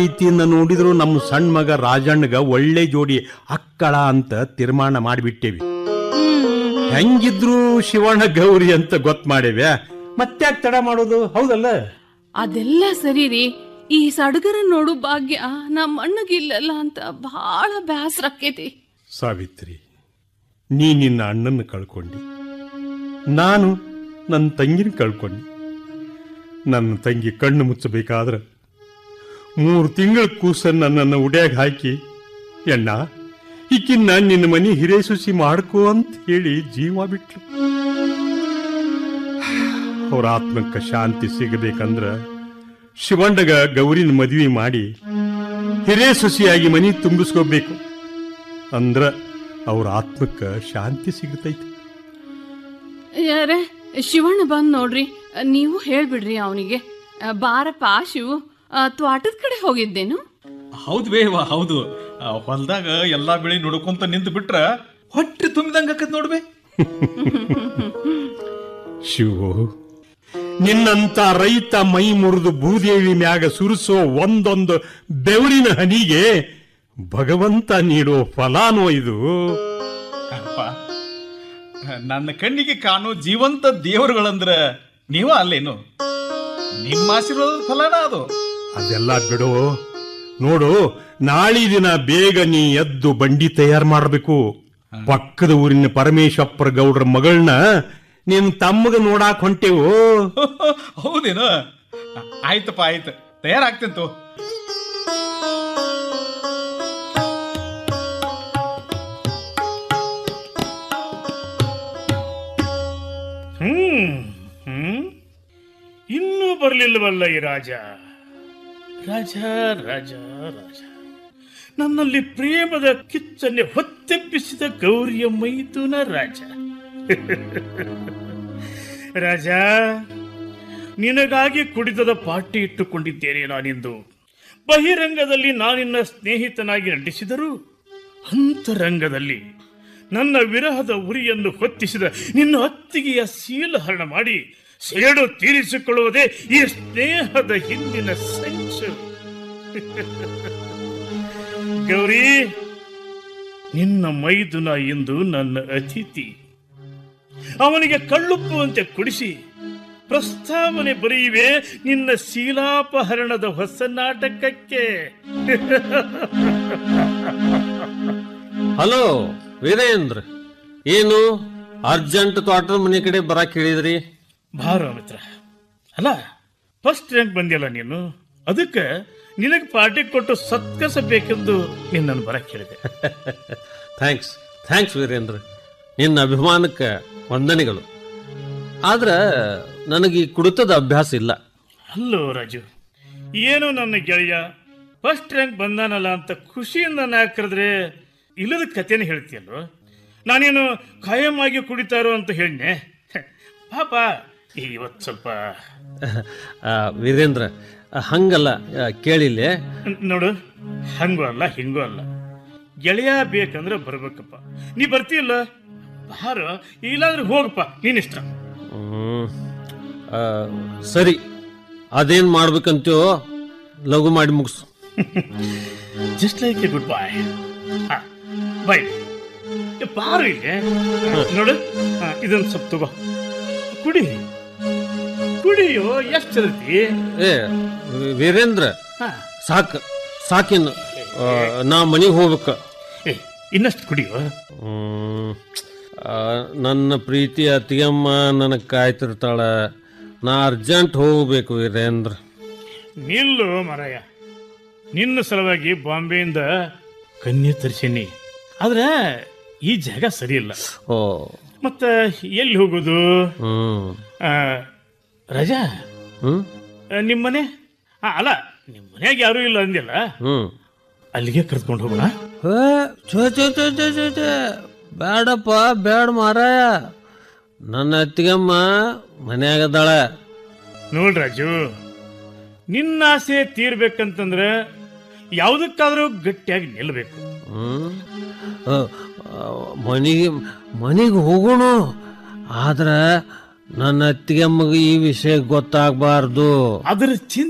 ರೀತಿಯಿಂದ ನೋಡಿದ್ರು ನಮ್ಮ ಸಣ್ಣ ಮಗ ರಾಜಣ್ಣಗ ಒಳ್ಳೆ ಜೋಡಿ ಅಕ್ಕಳ ಅಂತ ತೀರ್ಮಾನ ಮಾಡಿಬಿಟ್ಟೇವಿ ಹೆಂಗಿದ್ರು ಶಿವಣ್ಣ ಗೌರಿ ಅಂತ ಗೊತ್ತ ಮಾಡೇವ್ಯಾ ಮತ್ತೆ ತಡ ಮಾಡೋದು ಹೌದಲ್ಲ ಅದೆಲ್ಲ ಸರಿ ರೀ ಈ ಸಡಗರ ನೋಡು ಭಾಗ್ಯ ನಮ್ಮ ಅಣ್ಣಗಿಲ್ಲಲ್ಲ ಅಂತ ಬಹಳ ಬೇಸರ ಆಕೇತಿ ಸಾವಿತ್ರಿ ನೀ ನಿನ್ನ ಅಣ್ಣನ ಕಳ್ಕೊಂಡಿ ನಾನು ನನ್ನ ತಂಗಿನ ಕಳ್ಕೊಂಡಿ ನನ್ನ ತಂಗಿ ಕಣ್ಣು ಮುಚ್ಚಬೇಕಾದ್ರೆ ಮೂರು ತಿಂಗಳ ಕೂಸನ್ನು ನನ್ನನ್ನು ಉಡ್ಯಾಗ ಹಾಕಿ ಎಣ್ಣ ಈಕಿನ್ನ ನಿನ್ನ ಮನೆ ಹಿರೇಸುಸಿ ಮಾಡ್ಕೋ ಅಂತ ಹೇಳಿ ಜೀವ ಬಿಟ್ಲು ಅವ್ರ ಆತ್ಮಕ್ಕೆ ಶಾಂತಿ ಸಿಗಬೇಕಂದ್ರ ಶಿವಂಡಗ ಗೌರಿನ ಮದುವೆ ಮಾಡಿ ಹಿರೇ ಸೊಸಿಯಾಗಿ ಮನಿ ತುಂಬಿಸ್ಕೋಬೇಕು ಅಂದ್ರ ಅವ್ರ ಆತ್ಮಕ್ಕ ಶಾಂತಿ ಸಿಗತೈತಿ ಯಾರೇ ಶಿವಣ್ಣ ಬಂದ್ ನೋಡ್ರಿ ನೀವು ಹೇಳ್ಬಿಡ್ರಿ ಅವನಿಗೆ ಬಾರಪ್ಪ ಶಿವು ಆ, ತ್ವಾಟದ ಕಡೆ ಹೋಗಿದ್ದೇನು ಹೌದು ಬೇವ ಹೌದು ಹೊಲದಾಗ ಎಲ್ಲಾ ಬೆಳೆ ನೋಡ್ಕೊಂತ ನಿಂತು ಬಿಟ್ರ ಹೊಟ್ಟೆ ತುಂಬಿದಂಗ ಆಕತ್ ನೋಡ್ಬೇ ಶಿವು ನಿನ್ನಂತ ರೈತ ಮೈ ಮುರಿದು ಭೂದೇವಿ ಮ್ಯಾಗ ಸುರಿಸೋ ಒಂದೊಂದು ಬೆವರಿನ ಹನಿಗೆ ಭಗವಂತ ನೀಡೋ ಫಲಾನೋ ಇದು ಅಪ್ಪ ನನ್ನ ಕಣ್ಣಿಗೆ ಕಾಣೋ ಜೀವಂತ ದೇವರುಗಳಂದ್ರ ನೀವ ಅಲ್ಲೇನು ನಿಮ್ಮ ಆಶೀರ್ವಾದದ ಫಲನ ಅದು ಅದೆಲ್ಲ ಬಿಡು ನೋಡು ನಾಳಿ ದಿನ ಬೇಗ ನೀ ಎದ್ದು ಬಂಡಿ ತಯಾರು ಮಾಡಬೇಕು ಪಕ್ಕದ ಊರಿನ ಪರಮೇಶ್ವರ ಗೌಡ್ರ ಮಗಳನ್ನ ನಿನ್ ತಮ್ಮಗ ನೋಡಾಕ್ ಹೊಂಟೇವು ಹೌದೇನು ಆಯ್ತಪ್ಪ ಆಯ್ತು ತಯಾರಾಗ್ತೇಂತು ಹ್ಮ್ ಹ್ಮ್ ಇನ್ನೂ ಬರಲಿಲ್ಲವಲ್ಲ ಈ ರಾಜ ರಾಜ ರಾಜ ರಾಜ ನನ್ನಲ್ಲಿ ಪ್ರೇಮದ ಕಿಚ್ಚನ್ನೇ ಹೊತ್ತೆಪ್ಪಿಸಿದ ಗೌರಿಯ ಮೈದುನ ರಾಜ ರಾಜ ನಿನಗಾಗಿ ಕುಡಿತದ ಪಾರ್ಟಿ ಇಟ್ಟುಕೊಂಡಿದ್ದೇನೆ ನಾನಿಂದು ಬಹಿರಂಗದಲ್ಲಿ ನಾನಿನ್ನ ಸ್ನೇಹಿತನಾಗಿ ನಟಿಸಿದರೂ ಅಂತರಂಗದಲ್ಲಿ ನನ್ನ ವಿರಹದ ಉರಿಯನ್ನು ಹೊತ್ತಿಸಿದ ನಿನ್ನ ಅತ್ತಿಗೆಯ ಶೀಲಹರಣ ಮಾಡಿ ಸೇಡು ತೀರಿಸಿಕೊಳ್ಳುವುದೇ ಈ ಸ್ನೇಹದ ಹಿಂದಿನ ಸಂಚು ಗೌರಿ ನಿನ್ನ ಮೈದುನ ಇಂದು ನನ್ನ ಅತಿಥಿ ಅವನಿಗೆ ಕಳ್ಳುಪ್ಪುವಂತೆ ಕುಡಿಸಿ ಪ್ರಸ್ತಾವನೆ ಬರೆಯುವೆ ನಿನ್ನ ಶೀಲಾಪಹರಣದ ಹೊಸ ನಾಟಕಕ್ಕೆ ಹಲೋ ವೀರೇಂದ್ರ ಏನು ಅರ್ಜೆಂಟ್ ತೋಟದ ಮನೆ ಕಡೆ ಬರಕ್ ಹೇಳಿದ್ರಿ ಬಾರ ಮಿತ್ರ ಅಲ್ಲ ಫಸ್ಟ್ ರ್ಯಾಂಕ್ ಬಂದಿಯಲ್ಲ ನೀನು ಅದಕ್ಕೆ ನಿನಗೆ ಪಾರ್ಟಿ ಕೊಟ್ಟು ಸತ್ಕರಿಸಬೇಕೆಂದು ನಿನ್ನನ್ನು ಬರಕ್ಕೆ ಹೇಳಿದೆ ಥ್ಯಾಂಕ್ಸ್ ಥ್ಯಾಂಕ್ಸ್ ವೀರೇಂದ್ರ ನಿನ್ನ ಅಭಿಮಾನಕ್ಕೆ ವಂದನೆಗಳು ಆದ್ರೆ ನನಗೆ ಈ ಕುಡಿತದ ಅಭ್ಯಾಸ ಇಲ್ಲ ಅಲ್ಲೋ ರಾಜು ಏನು ನನ್ನ ಗೆಳೆಯ ಫಸ್ಟ್ ರ್ಯಾಂಕ್ ಬಂದಾನಲ್ಲ ಅಂತ ಖುಷಿಯಿಂದ ನಾ ಕರೆದ್ರೆ ಇಲ್ಲದ ಕಥೆನ ಹೇಳ್ತೀಯಲ್ಲೋ ನಾನೇನು ಖಾಯಂ ಆಗಿ ಕುಡಿತಾರೋ ಅಂತ ಹೇಳಿನೆ ಪಾಪ ಇವತ್ತು ಸ್ವಲ್ಪ ಆ, ವೀರೇಂದ್ರ ಹಂಗಲ್ಲ ಆ, ಕೇಳಿಲ್ಲೇ ನೋಡು ಹಂಗೂ ಅಲ್ಲ ಹಿಂಗೂ ಅಲ್ಲ ಗೆಳೆಯ ಬೇಕಂದ್ರೆ ಬರ್ಬೇಕಪ್ಪ ನೀ ಬರ್ತೀಯಲ್ಲ ಬಾರೋ ಇಲ್ಲಾಂದ್ರೆ ಹೋಗಪ್ಪ ನೀನಿಷ್ಟ ಹ್ಮ್. ಆ, ಸರಿ ಅದೇನ್ ಮಾಡ್ಬೇಕಂತೀವೋ ಲಘು ಮಾಡಿ ಮುಗಿಸು just like a good boy boy ಬಾರು ಇಲ್ಲಿ ನೋಡು ಹಾ, ಇದೊಂದು ಸ್ವಲ್ಪ ತಗೋ ಕುಡಿ ಕುಡಿಯೋ ಎಷ್ಟು ಚಲತಿ ಏ ವೀ- ವೀರೇಂದ್ರ ಹಾ ಸಾಕು ಸಾಕಿನ್ನು ಆ, ನಾ ಮನೆಗೆ ಹೋಗ್ಬೇಕು ಏ ಇನ್ನಷ್ಟು ಕುಡಿಯೋ ಹ್ಮ್. ಆ, ನನ್ನ ಪ್ರೀತಿ ಅತ್ತಿಗೆಮ್ಮ ನನಗೆ ಕಾಯ್ತಿರ್ತಾಳ ನಾ ಅರ್ಜೆಂಟ್ ಹೋಗ್ಬೇಕು ವೀರೇಂದ್ರ ನಿಲ್ಲು ಮರಯ್ಯ ನಿನ್ನ ಸಲುವಾಗಿ ಬಾಂಬೆಯಿಂದ ಕನ್ಯೆ ತರಿಸೀನಿ ಆದ್ರೆ ಈ ಜಾಗ ಸರಿ ಇಲ್ಲ ಓ ಮತ್ತೆ ಎಲ್ಲಿ ಹೋಗೋದು ಹ್ಮ್ ಆ, ರಾಜಾ ಹ್ಮ್ ಆ, ನಿಮ್ಮನೆ ಆ, ಅಲ್ಲ ನಿಮ್ಮ ಮನ್ಯಾಗ ಯಾರೂ ಇಲ್ಲ ಅಂದಿಲ್ಲ ಹ್ಮ್ ಅಲ್ಲಿಗೆ ಕರ್ಕೊಂಡು ಹೋಗೋಣ ಏ, ಛೆ, ಛೆ, ಛೆ, ಛೆ, ಛೆ, ಛೆ. ಬ್ಯಾಡಪ್ಪ ಬ್ಯಾಡ ಮಾರಾಯ ನನ್ನ ಅತ್ತಿಗೆಮ್ಮ ಮನ್ಯಾಗದಾಳ ನೋಡ್ ರಾಜು ನಿನ್ನ ಆಸೆ ತೀರ್ಬೇಕಂತಂದ್ರೆ ಯಾವುದಕ್ಕಾದ್ರೂ ಗಟ್ಟಿಯಾಗಿ ನಿಲ್ಬೇಕು ಹ್ಮ್ ಆ, ಆ, ಮನಿಗೆ ಮನಿಗೆ ಹೋಗೋಣ ಆದ್ರೆ ನನ್ನ ಅತ್ತಿಗೆಮ್ಮಗೆ ಈ ವಿಷಯ ಗೊತ್ತಾಗಬಾರ್ದು ಅದರ ಚಿಂತೆ